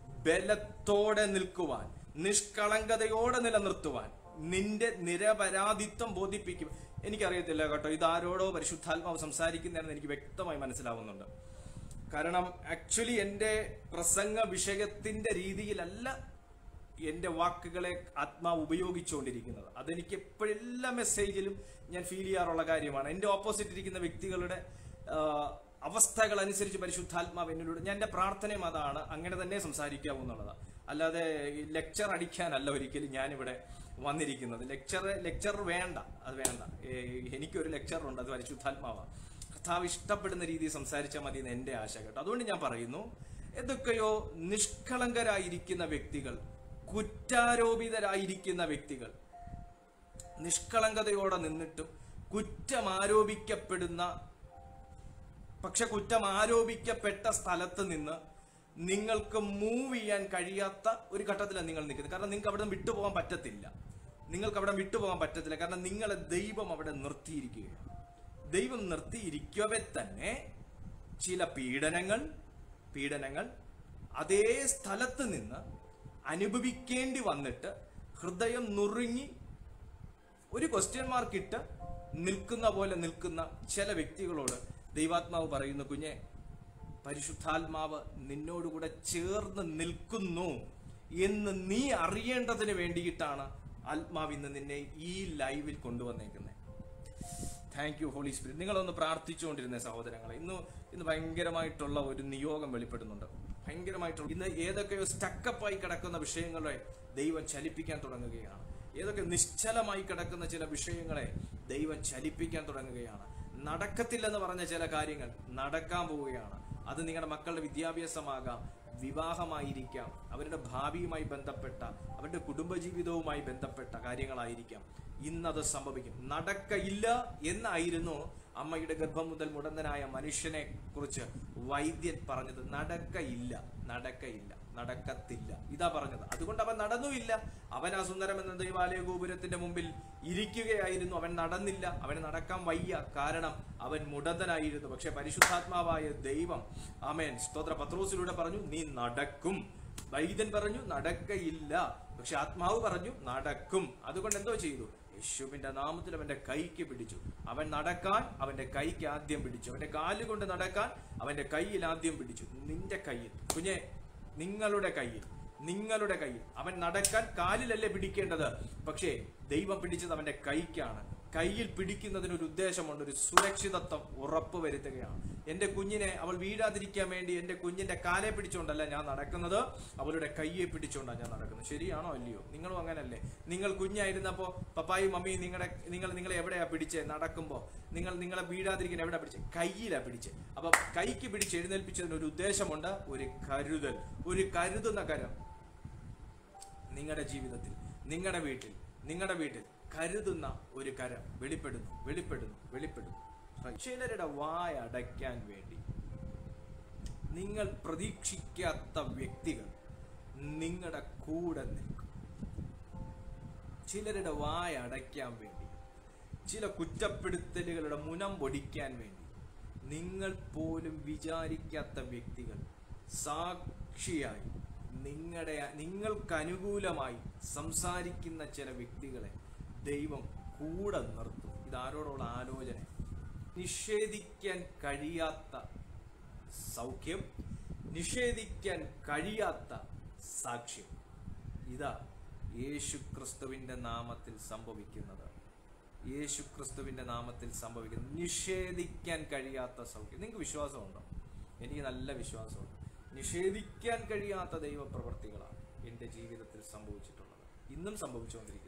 ബലത്തോടെ നിൽക്കുവാൻ നിഷ്കളങ്കതയോടെ നിലനിർത്തുവാൻ നിന്റെ നിരപരാധിത്വം ബോധിപ്പിക്കും എനിക്കറിയത്തില്ല കേട്ടോ ഇതാരോടോ പരിശുദ്ധാത്മാവ് സംസാരിക്കുന്നതെന്ന് എനിക്ക് വ്യക്തമായി മനസ്സിലാവുന്നുണ്ട് കാരണം ആക്ച്വലി എൻ്റെ പ്രസംഗ വിഷയത്തിന്റെ രീതിയിലല്ല എൻ്റെ വാക്കുകളെ ആത്മാവ് ഉപയോഗിച്ചുകൊണ്ടിരിക്കുന്നത് അതെനിക്ക് എപ്പോഴെല്ലാ മെസ്സേജിലും ഞാൻ ഫീൽ ചെയ്യാറുള്ള കാര്യമാണ് എൻ്റെ ഓപ്പോസിറ്റ് ഇരിക്കുന്ന വ്യക്തികളുടെ ആ, അവസ്ഥകൾ അനുസരിച്ച് പരിശുദ്ധാത്മാവ് എന്നിലൂടെ ഞാൻ എൻ്റെ പ്രാർത്ഥനയും അതാണ് അങ്ങനെ തന്നെ സംസാരിക്കാവൂ എന്നുള്ളതാണ് അല്ലാതെ ലെക്ചർ അടിക്കാനല്ല ഒരിക്കലും ഞാനിവിടെ വന്നിരിക്കുന്നത് ലെക്ചർ ലെക്ചർ വേണ്ട അത് വേണ്ട ഏ, എനിക്കൊരു ലെക്ചറുണ്ട് അത് പരിശുദ്ധാത്മാവാണ് കർത്താവ് ഇഷ്ടപ്പെടുന്ന രീതിയിൽ സംസാരിച്ചാൽ മതി എന്ന് എൻ്റെ ആശ കേട്ടോ അതുകൊണ്ട് ഞാൻ പറയുന്നു എന്തൊക്കെയോ നിഷ്കളങ്കരായിരിക്കുന്ന വ്യക്തികൾ കുറ്റാരോപിതരായിരിക്കുന്ന വ്യക്തികൾ നിഷ്കളങ്കതയോടെ നിന്നിട്ടും കുറ്റം ആരോപിക്കപ്പെടുന്ന പക്ഷെ കുറ്റം ആരോപിക്കപ്പെട്ട സ്ഥലത്ത് നിന്ന് നിങ്ങൾക്ക് മൂവ് ചെയ്യാൻ കഴിയാത്ത ഒരു ഘട്ടത്തിലാണ് നിങ്ങൾ നിൽക്കുന്നത് കാരണം നിങ്ങൾക്ക് അവിടെ നിന്ന് വിട്ടുപോകാൻ പറ്റത്തില്ല നിങ്ങൾക്ക് അവിടെ വിട്ടുപോകാൻ പറ്റത്തില്ല കാരണം നിങ്ങളെ ദൈവം അവിടെ നിർത്തിയിരിക്കുകയാണ് ദൈവം നിർത്തിയിരിക്കവെ തന്നെ ചില പീഡനങ്ങൾ പീഡനങ്ങൾ അതേ സ്ഥലത്ത് നിന്ന് അനുഭവിക്കേണ്ടി വന്നിട്ട് ഹൃദയം നുറുങ്ങി ഒരു ക്വസ്റ്റ്യൻ മാർക്ക് ഇട്ട് നിൽക്കുന്ന പോലെ നിൽക്കുന്ന ചില വ്യക്തികളോട് ദൈവാത്മാവ് പറയുന്നു കുഞ്ഞെ പരിശുദ്ധാത്മാവ് നിന്നോടുകൂടെ ചേർന്ന് നിൽക്കുന്നു എന്ന് നീ അറിയേണ്ടതിന് വേണ്ടിയിട്ടാണ് ആത്മാവ് ഇന്ന് നിന്നെ ഈ ലൈവിൽ കൊണ്ടുവന്നേക്കുന്നത് താങ്ക് യു ഹോളി സ്പിരിറ്റ് നിങ്ങളൊന്ന് പ്രാർത്ഥിച്ചുകൊണ്ടിരുന്ന സഹോദരങ്ങളെ ഇന്ന് ഇന്ന് ഭയങ്കരമായിട്ടുള്ള ഒരു നിയോഗം വെളിപ്പെടുന്നുണ്ട് ഭയങ്കരമായിട്ടുള്ള ഇന്ന് ഏതൊക്കെയോ സ്റ്റക്കപ്പായി കിടക്കുന്ന വിഷയങ്ങളെ ദൈവം ചലിപ്പിക്കാൻ തുടങ്ങുകയാണ് ഏതൊക്കെ നിശ്ചലമായി കിടക്കുന്ന ചില വിഷയങ്ങളെ ദൈവം ചലിപ്പിക്കാൻ തുടങ്ങുകയാണ് നടക്കത്തില്ലെന്ന് പറഞ്ഞ ചില കാര്യങ്ങൾ നടക്കാൻ പോവുകയാണ് അത് നിങ്ങളുടെ മക്കളുടെ വിദ്യാഭ്യാസമാകാം വിവാഹമായിരിക്കാം അവരുടെ ഭാവിയുമായി ബന്ധപ്പെട്ട അവരുടെ കുടുംബജീവിതവുമായി ബന്ധപ്പെട്ട കാര്യങ്ങളായിരിക്കാം ഇന്നത് സംഭവിക്കും നടക്കയില്ല എന്നായിരുന്നു അമ്മയുടെ ഗർഭം മുതൽ മുടന്തനായ മനുഷ്യനെ കുറിച്ച് വൈദ്യൻ പറഞ്ഞത് നടക്കയില്ല നടക്കയില്ല നടക്കത്തില്ല ഇതാ പറഞ്ഞത് അതുകൊണ്ട് അവൻ നടന്നുമില്ല അവൻ ആ സുന്ദരം എന്ന ദൈവാലയ ഗോപുരത്തിന്റെ മുമ്പിൽ ഇരിക്കുകയായിരുന്നു അവൻ നടന്നില്ല അവന് നടക്കാൻ വയ്യ കാരണം അവൻ മുടന്തനായിരുന്നു പക്ഷെ പരിശുദ്ധാത്മാവായ ദൈവം ആമേൻ സ്തോത്ര പത്രോസിലൂടെ പറഞ്ഞു നീ നടക്കും വൈദ്യൻ പറഞ്ഞു നടക്കയില്ല പക്ഷെ ആത്മാവ് പറഞ്ഞു നടക്കും അതുകൊണ്ട് എന്തോ ചെയ്തു യേശുവിന്റെ നാമത്തിൽ അവന്റെ കൈക്ക് പിടിച്ചു അവൻ നടക്കാൻ അവന്റെ കൈക്ക് ആദ്യം പിടിച്ചു അവന്റെ കാല് കൊണ്ട് നടക്കാൻ അവന്റെ കയ്യിൽ ആദ്യം പിടിച്ചു നിന്റെ കയ്യിൽ കുഞ്ഞെ നിങ്ങളുടെ കയ്യിൽ നിങ്ങളുടെ കയ്യിൽ അവൻ നടക്കാൻ കാലിലല്ലേ പിടിക്കേണ്ടത് പക്ഷേ ദൈവം പിടിച്ചത് അവന്റെ കൈക്കാണ് കയ്യിൽ പിടിക്കുന്നതിന് ഒരു ഉദ്ദേശമുണ്ട് ഒരു സുരക്ഷിതത്വം ഉറപ്പ് വരുത്തുകയാണ് എന്റെ കുഞ്ഞിനെ അവൾ വീഴാതിരിക്കാൻ വേണ്ടി എന്റെ കുഞ്ഞിന്റെ കാലെ പിടിച്ചുകൊണ്ടല്ല ഞാൻ നടക്കുന്നത് അവളുടെ കയ്യെ പിടിച്ചുകൊണ്ടാണ് ഞാൻ നടക്കുന്നത് ശരിയാണോ അല്ലയോ നിങ്ങളും അങ്ങനല്ലേ നിങ്ങൾ കുഞ്ഞായിരുന്നപ്പോ പപ്പായും മമ്മിയും നിങ്ങളുടെ നിങ്ങൾ നിങ്ങളെ എവിടെയാ പിടിച്ചേ നടക്കുമ്പോ നിങ്ങൾ നിങ്ങളെ വീഴാതിരിക്കാൻ എവിടെ പിടിച്ചേ കയ്യിലാ പിടിച്ചേ അപ്പൊ കൈക്ക് പിടിച്ച് എഴുന്നേൽപ്പിച്ചതിന് ഒരു ഉദ്ദേശമുണ്ട് ഒരു കരുതൽ ഒരു കരുതുന്ന കരം നിങ്ങളുടെ ജീവിതത്തിൽ നിങ്ങളുടെ വീട്ടിൽ നിങ്ങളുടെ വീട്ടിൽ കരുതുന്ന ഒരു കരം വെളിപ്പെടുന്നു വെളിപ്പെടുന്നു വെളിപ്പെടുന്നു ചിലരുടെ വായ അടയ്ക്കാൻ വേണ്ടി നിങ്ങൾ പ്രതീക്ഷിക്കാത്ത വ്യക്തികൾ നിങ്ങളുടെ കൂടെ നിൽക്കും ചിലരുടെ വായ അടയ്ക്കാൻ വേണ്ടി ചില കുറ്റപ്പെടുത്തലുകളുടെ മുനം പൊടിക്കാൻ വേണ്ടി നിങ്ങൾ പോലും വിചാരിക്കാത്ത വ്യക്തികൾ സാക്ഷിയായി നിങ്ങളുടെ നിങ്ങൾക്ക് അനുകൂലമായി സംസാരിക്കുന്ന ചില വ്യക്തികളെ ദൈവം കൂടെ നിർത്തും ഇതാരോടുള്ള ആലോചന നിഷേധിക്കാൻ കഴിയാത്ത സൗഖ്യം നിഷേധിക്കാൻ കഴിയാത്ത സാക്ഷ്യം ഇതാ യേശു ക്രിസ്തുവിന്റെ നാമത്തിൽ സംഭവിക്കുന്നത് യേശു ക്രിസ്തുവിന്റെ നാമത്തിൽ സംഭവിക്കുന്നത് നിഷേധിക്കാൻ കഴിയാത്ത സൗഖ്യം നിങ്ങൾക്ക് വിശ്വാസമുണ്ടോ എനിക്ക് നല്ല വിശ്വാസമുണ്ട് നിഷേധിക്കാൻ കഴിയാത്ത ദൈവപ്രവർത്തികളാണ് എൻ്റെ ജീവിതത്തിൽ സംഭവിച്ചിട്ടുള്ളത് ഇന്നും സംഭവിച്ചുകൊണ്ടിരിക്കുന്നത്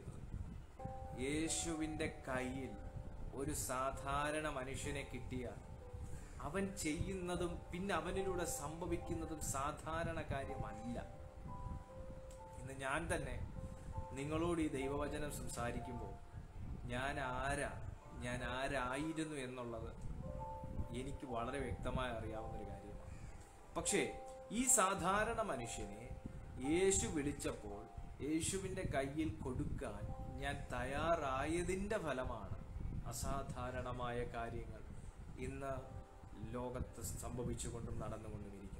യേശുവിൻ്റെ കയ്യിൽ ഒരു സാധാരണ മനുഷ്യനെ കിട്ടിയാൽ അവൻ ചെയ്യുന്നതും പിന്നെ അവനിലൂടെ സംഭവിക്കുന്നതും സാധാരണ കാര്യമല്ല ഇന്ന് ഞാൻ തന്നെ നിങ്ങളോട് ഈ ദൈവവചനം സംസാരിക്കുമ്പോൾ ഞാൻ ആരാ ഞാൻ ആരായിരുന്നു എന്നുള്ളത് എനിക്ക് വളരെ വ്യക്തമായി അറിയാവുന്ന ഒരു കാര്യമാണ് പക്ഷേ ഈ സാധാരണ മനുഷ്യനെ യേശു വിളിച്ചപ്പോൾ യേശുവിൻ്റെ കയ്യിൽ കൊടുക്കാൻ ഞാൻ തയ്യാറായതിൻ്റെ ഫലമാണ് അസാധാരണമായ കാര്യങ്ങൾ ഇന്ന് ലോകത്ത് സംഭവിച്ചുകൊണ്ടും നടന്നുകൊണ്ടും ഇരിക്കുന്നത്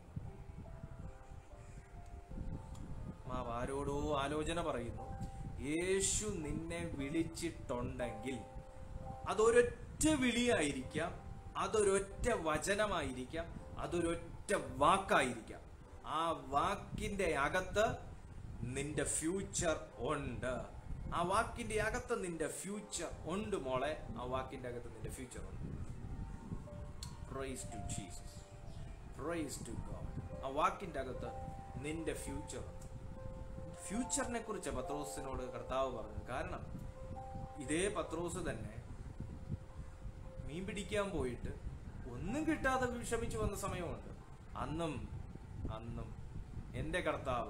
മാവ് ആരോടോ ആലോചന പറയുന്നു യേശു നിന്നെ വിളിച്ചിട്ടുണ്ടെങ്കിൽ അതൊരൊറ്റ വിളിയായിരിക്കാം അതൊരൊറ്റ വചനമായിരിക്കാം അതൊരൊറ്റ വാക്കായിരിക്കാം ആ വാക്കിന്റെ അകത്ത് നിന്റെ ഫ്യൂച്ചർ ഉണ്ട് ആ വാക്കിന്റെ അകത്ത് നിന്റെ ഫ്യൂച്ചർ ഉണ്ട് മോളെ ആ വാക്കിന്റെ അകത്ത് നിന്റെ ഫ്യൂച്ചർ ഉണ്ട് praise to Jesus praise to God ആ വാക്കിന്റെ അകത്ത് നിന്റെ ഫ്യൂച്ചർ ഉണ്ട് ഫ്യൂച്ചറിനെ കുറിച്ച് പത്രോസിനോട് കർത്താവ് പറഞ്ഞു കാരണം ഇതേ പത്രോസ് തന്നെ മീൻ പിടിക്കാൻ പോയിട്ട് ഒന്നും കിട്ടാതെ വിഷമിച്ചു വന്ന സമയമുണ്ട് അന്നും അന്നും എൻ്റെ കർത്താവ്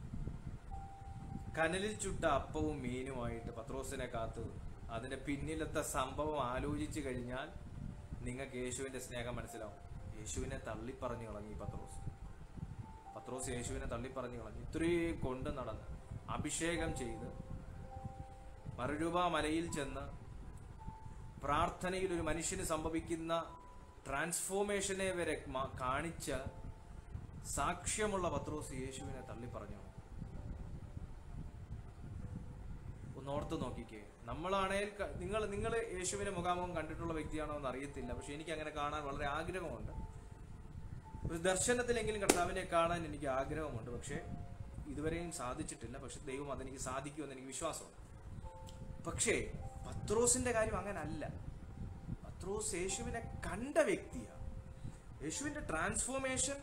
കനലിൽ ചുട്ട അപ്പവും മീനുമായിട്ട് പത്രോസിനെ കാത്തു അതിന്റെ പിന്നിലത്തെ സംഭവം ആലോചിച്ചു കഴിഞ്ഞാൽ നിങ്ങൾക്ക് യേശുവിന്റെ സ്നേഹം മനസ്സിലാവും യേശുവിനെ തള്ളിപ്പറഞ്ഞു കളഞ്ഞു ഈ പത്രോസ് പത്രോസ് യേശുവിനെ തള്ളിപ്പറഞ്ഞു കളഞ്ഞു ഇത്രയും കൊണ്ട് നടന്ന് അഭിഷേകം ചെയ്ത് മറുരൂപ മലയിൽ ചെന്ന് പ്രാർത്ഥനയിൽ ഒരു മനുഷ്യന് സംഭവിക്കുന്ന ട്രാൻസ്ഫോർമേഷനെ വരെ മ- കാണിച്ച സാക്ഷ്യമുള്ള പത്രോസ് യേശുവിനെ തള്ളിപ്പറഞ്ഞു ഒന്ന് ഓർത്ത് നോക്കിക്കേ നമ്മളാണേൽ ക- നിങ്ങൾ നിങ്ങൾ യേശുവിനെ മുഖാമുഖം കണ്ടിട്ടുള്ള വ്യക്തിയാണോ എന്ന് അറിയത്തില്ല പക്ഷെ എനിക്ക് അങ്ങനെ കാണാൻ വളരെ ആഗ്രഹമുണ്ട് ഒരു ദർശനത്തിലെങ്കിലും കർത്താവിനെ കാണാൻ എനിക്ക് ആഗ്രഹമുണ്ട് പക്ഷേ ഇതുവരെയും സാധിച്ചിട്ടില്ല പക്ഷെ ദൈവം അതെനിക്ക് സാധിക്കുമെന്ന് എനിക്ക് വിശ്വാസമുണ്ട് പക്ഷേ പത്രോസിന്റെ കാര്യം അങ്ങനെ അല്ല പത്രോസ് യേശുവിനെ കണ്ട വ്യക്തിയാണ് യേശുവിന്റെ ട്രാൻസ്ഫോർമേഷൻ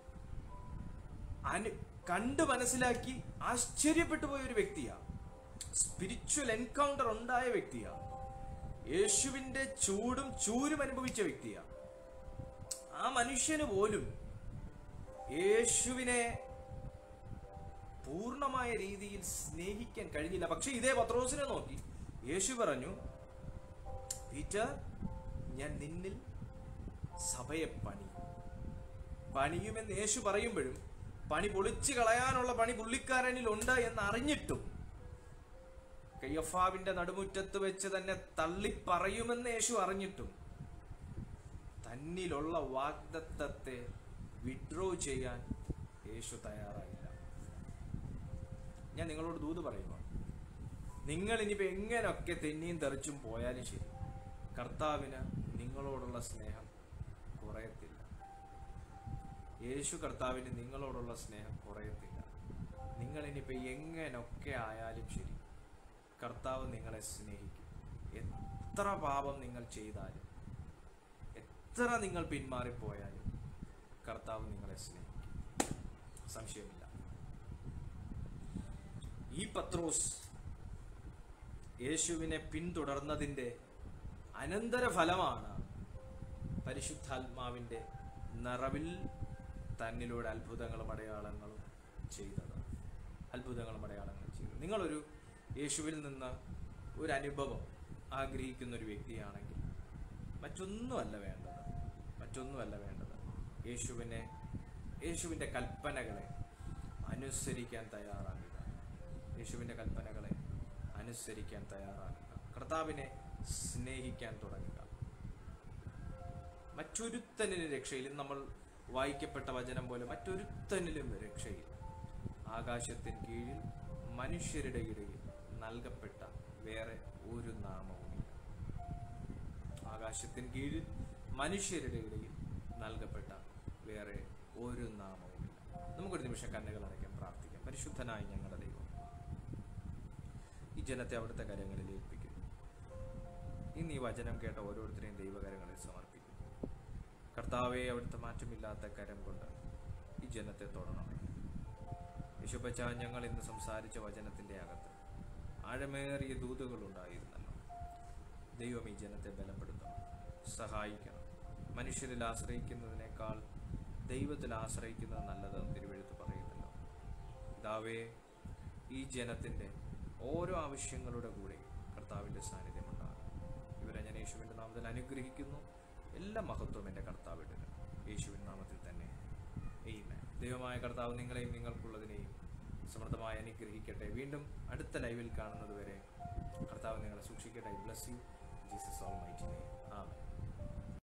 അനു കണ്ട് മനസ്സിലാക്കി ആശ്ചര്യപ്പെട്ടു പോയ ഒരു വ്യക്തിയാണ് സ്പിരിച്വൽ എൻകൗണ്ടർ ഉണ്ടായ വ്യക്തിയാണ് യേശുവിന്റെ ചൂടും ചൂരും അനുഭവിച്ച വ്യക്തിയാണ് ആ മനുഷ്യന് പോലും യേശുവിനെ പൂർണ്ണമായ രീതിയിൽ സ്നേഹിക്കാൻ കഴിഞ്ഞില്ല പക്ഷെ ഇതേ പത്രോസിനെ നോക്കി യേശു പറഞ്ഞു പീറ്റർ ഞാൻ നിന്നിൽ സഭയെ പണിയും പണിയുമെന്ന് യേശു പറയുമ്പോഴും പണി പൊളിച്ചു കളയാനുള്ള പണി പുള്ളിക്കാരനിൽ ഉണ്ട് എന്ന് അറിഞ്ഞിട്ടും കയ്യഫാവിന്റെ നടുമുറ്റത്ത് വെച്ച് തന്നെ തള്ളിപ്പറയുമെന്ന് യേശു അറിഞ്ഞിട്ടും തന്നിലുള്ള വാഗ്ദത്തത്തെ വിഡ്രോ ചെയ്യാൻ യേശു തയ്യാറായില്ല ഞാൻ നിങ്ങളോട് ദൂത് പറയുക നിങ്ങൾ ഇനിയിപ്പോ എങ്ങനെയൊക്കെ തെന്നിയും തെറിച്ചും പോയാലും ശരി കർത്താവിന് നിങ്ങളോടുള്ള സ്നേഹം കുറയത്തില്ല യേശു കർത്താവിന് നിങ്ങളോടുള്ള സ്നേഹം കുറയത്തില്ല നിങ്ങൾ ഇനിയിപ്പോ എങ്ങനെയൊക്കെ ആയാലും ശരി കർത്താവ് നിങ്ങളെ സ്നേഹിക്കും എത്ര പാപം നിങ്ങൾ ചെയ്താലും എത്ര നിങ്ങൾ പിന്മാറിപ്പോയാലും കർത്താവ് നിങ്ങളെ സ്നേഹിക്കും സംശയമില്ല ഈ പത്രോസ് യേശുവിനെ പിന്തുടർന്നതിൻ്റെ അനന്തരഫലമാണ് പരിശുദ്ധാത്മാവിൻ്റെ നിറവിൽ തന്നിലൂടെ അത്ഭുതങ്ങളും അടയാളങ്ങളും ചെയ്തത് അത്ഭുതങ്ങളും അടയാളങ്ങളും ചെയ്തത് നിങ്ങളൊരു യേശുവിൽ നിന്ന് ഒരു അനുഭവം ആഗ്രഹിക്കുന്ന ഒരു വ്യക്തിയാണെങ്കിൽ മറ്റൊന്നുമല്ല വേണ്ടത് മറ്റൊന്നുമല്ല വേണ്ടത് യേശുവിനെ യേശുവിൻ്റെ കൽപ്പനകളെ അനുസരിക്കാൻ തയ്യാറാകുക യേശുവിൻ്റെ കൽപ്പനകളെ അനുസരിക്കാൻ തയ്യാറാകുക കർത്താവിനെ സ്നേഹിക്കാൻ തുടങ്ങുക മറ്റൊരുത്തനിലും രക്ഷയിലും നമ്മൾ വായിക്കപ്പെട്ട വചനം പോലെ മറ്റൊരുത്തനിലും രക്ഷയില്ല ആകാശത്തിന് കീഴിൽ മനുഷ്യരുടെ ഇടയിൽ നൽകപ്പെട്ട വേറെ ഒരു നാമവുമില്ല ആകാശത്തിന് കീഴിൽ മനുഷ്യരുടെ ഇടയിൽ നൽകപ്പെട്ട വേറെ ഒരു നാമവുമില്ല നമുക്കൊരു നിമിഷം കണ്ണുകൾ അടയ്ക്കാൻ പ്രാർത്ഥിക്കാം പരിശുദ്ധനായി ഞങ്ങളുടെ ദൈവം ഈ ജനത്തെ അവിടുത്തെ കരങ്ങളിൽ ഏൽപ്പിക്കുന്നു ഇന്ന് ഈ വചനം കേട്ട ഓരോരുത്തരെയും ദൈവകരങ്ങളിൽ സമർപ്പിക്കുന്നു കർത്താവെ അവിടുത്തെ മാറ്റമില്ലാത്ത കരം കൊണ്ട് ഈ ജനത്തെ തൊടണമേ യശുപ്പച്ച ഞങ്ങൾ ഇന്ന് സംസാരിച്ച വചനത്തിന്റെ അകത്ത് ആഴമേറിയ ദൂതുകൾ ഉണ്ടായിരുന്നല്ലോ ദൈവം ഈ ജനത്തെ ബലപ്പെടുത്തണം സഹായിക്കണം മനുഷ്യരിൽ ആശ്രയിക്കുന്നതിനേക്കാൾ ദൈവത്തിൽ ആശ്രയിക്കുന്നത് നല്ലതെന്ന് തിരുവെഴുത്ത് പറയുന്നല്ലോ പിതാവേ ഈ ജനത്തിൻ്റെ ഓരോ ആവശ്യങ്ങളുടെ കൂടെ കർത്താവിൻ്റെ സാന്നിധ്യം ഉണ്ടാകും ഇവരെ ഞാൻ യേശുവിൻ്റെ നാമത്തിൽ അനുഗ്രഹിക്കുന്നു എല്ലാ മഹത്വവും എൻ്റെ കർത്താവിന് യേശുവിൻ നാമത്തിൽ തന്നെ എയ്മേ ദൈവമായ കർത്താവ് നിങ്ങളെയും നിങ്ങൾക്കുള്ളതിനെയും സമൃദ്ധമായി അനുഗ്രഹിക്കട്ടെ വീണ്ടും അടുത്ത ലൈവിൽ കാണുന്നത് വരെ കർത്താവ് നിങ്ങളെ സൂക്ഷിക്കട്ടെ bless you Jesus almighty name ആമേ